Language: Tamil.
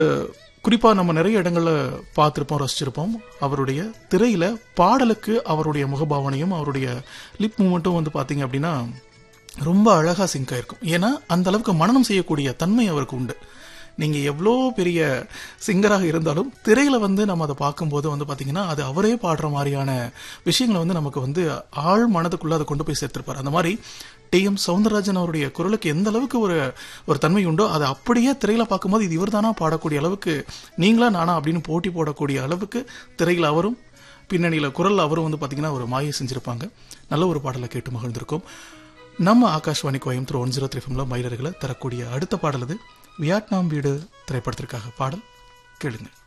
குறிப்பாக நம்ம நிறைய இடங்கள்ல பார்த்துருப்போம் ரசிச்சிருப்போம் அவருடைய திரையில பாடலுக்கு அவருடைய முகபாவனையும் அவருடைய லிப் மூமெண்ட்டும் வந்து பார்த்தீங்க அப்படின்னா ரொம்ப அழகா சிங்க் ஆயிருக்கும் ஏன்னா அந்த அளவுக்கு மனனம் செய்யக்கூடிய தன்மை அவருக்கு உண்டு நீங்க எவ்வளோ பெரிய சிங்கராக இருந்தாலும் திரையில வந்து நம்ம அதை பார்க்கும்போது வந்து பாத்தீங்கன்னா அது அவரே பாடுற மாதிரியான விஷயங்களை வந்து நமக்கு வந்து ஆழ் மனதுக்குள்ள அதை கொண்டு போய் சேர்த்திருப்பார் அந்த மாதிரி டி எம் சவுந்தரராஜன் அவருடைய குரலுக்கு எந்த அளவுக்கு ஒரு ஒரு தன்மை உண்டோ அதை அப்படியே திரையில பார்க்கும்போது இது இவர்தானா பாடக்கூடிய அளவுக்கு நீங்களா நானா அப்படின்னு போட்டி போடக்கூடிய அளவுக்கு திரையில அவரும் பின்னணியில குரல் அவரும் வந்து பாத்தீங்கன்னா ஒரு மாயை செஞ்சிருப்பாங்க நல்ல ஒரு பாடலை கேட்டு மகிழ்ந்திருக்கோம் நம்ம Akashvani Coimbatore one zero three ஃபம்ல மயிலர்களை தரக்கூடிய அடுத்த பாடல் இது வியட்நாம் வீடு திரைப்படத்திற்காக பாடல் கேளுங்க